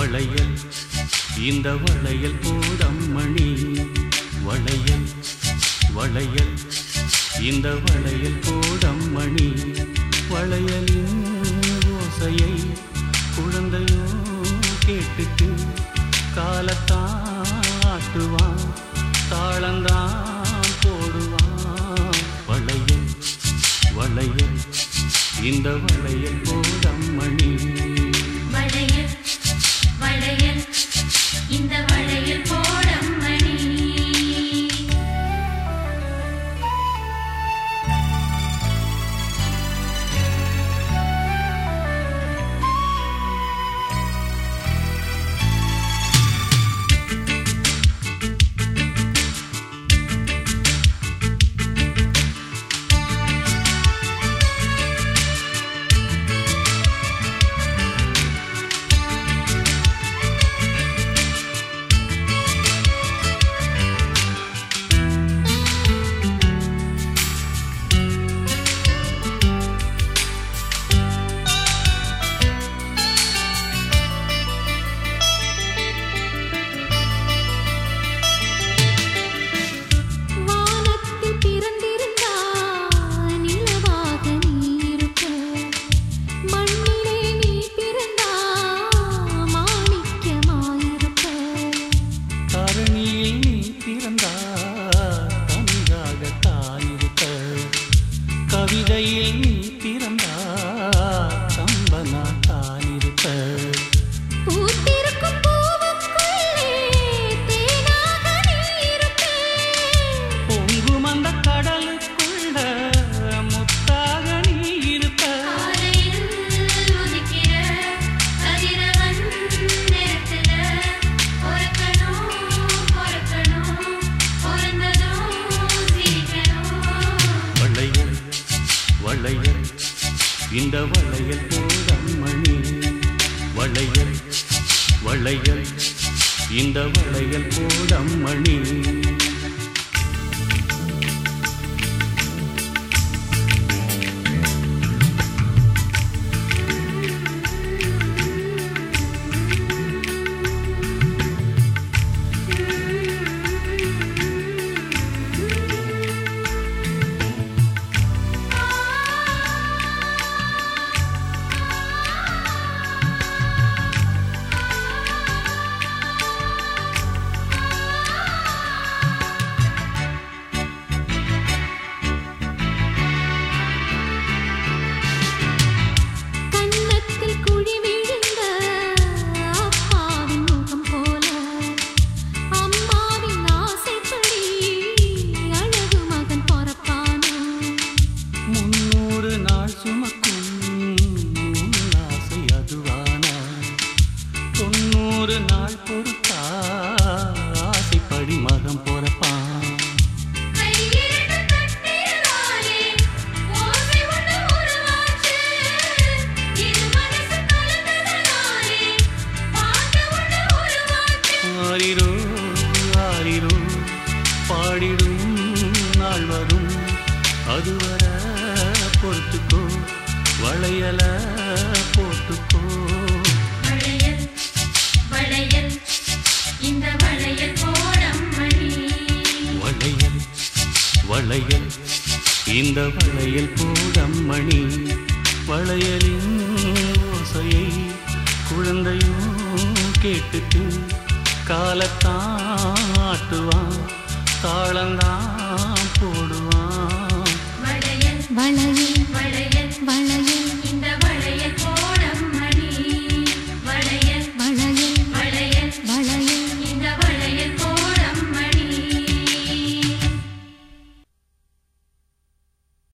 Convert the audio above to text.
வளையல் இந்த வளையல் போடம்மணி வளையல் வளையல் இந்த வளையல் போடம்மணி வளையலின் ஓசையை குழந்தையோ கேட்டுட்டு காலத்தாட்டுவான் தாளந்தான் போடுவான் வளையல் வளையல் இந்த வளையல் போடம்மணி வளையல் வளையல் இந்த வளையல் போடம்மணி வானத்தில் பிறந்திருந்தால் நிலவாக நீ இருப்ப மண்ணிலே நீ பிறந்தால் மாணிக்கமாயிருப்ப தரணியில் நீ பிறந்தா தமிழாக தாயிருப்ப கவிதையில் நீ பிறந்தா கம்பனா தானிருப்ப பூத்திருக்கும் பூவுக்குள்ளே தேனாக நீ இருப்ப பொங்கும் அந்த கடலுக்குள்ள முத்தாக நீ இருப்ப காலையில் உதிக்கிற கதிரவன் நேரத்துல பொறுக்கணும் பொறுக்கணும் பொருந்ததும் சிரிக்கணும் வளையல் வளையல் இந்த வளையல் போடம்மணி வளையல் வளையல் இந்த வளையல் போடம்மணி கன்னத்தில் குழி விழுந்த அப்பாவின் முகம் போல அம்மாவின் ஆசைப்படி அழகு மகன் பொறப்பானோ முன்னூறு நாள் சுமக்கும் உன் ஆசை அதுவானா தொண்ணூறு நாள் பொறுத்தா ஆசைப்படி மகம் பொறப்பான் கையிரண்டு கட்டினாலே ஓசை ஒன்று உருவாச்சு இது மனசு கலந்ததனாலே பாட்டு ஒன்று உருவாச்சு ஆரிரோ ஆரிரோ பாடிடும் நாள் வரும் அதுவர பொறுத்துக்கோ வளையல போட்டுக்கோ வளையல் வளையல் இந்த வளையல் போடம்மணி வளையல் வளையல் இந்த வளையல் போடம்மணி வளையலின் ஓசையை குழந்தையும் கேட்டுட்டு காலத்தாட்டுவான் தாளந்தான் போடுவான் வளையல் வளையல் வளையல் வளையல்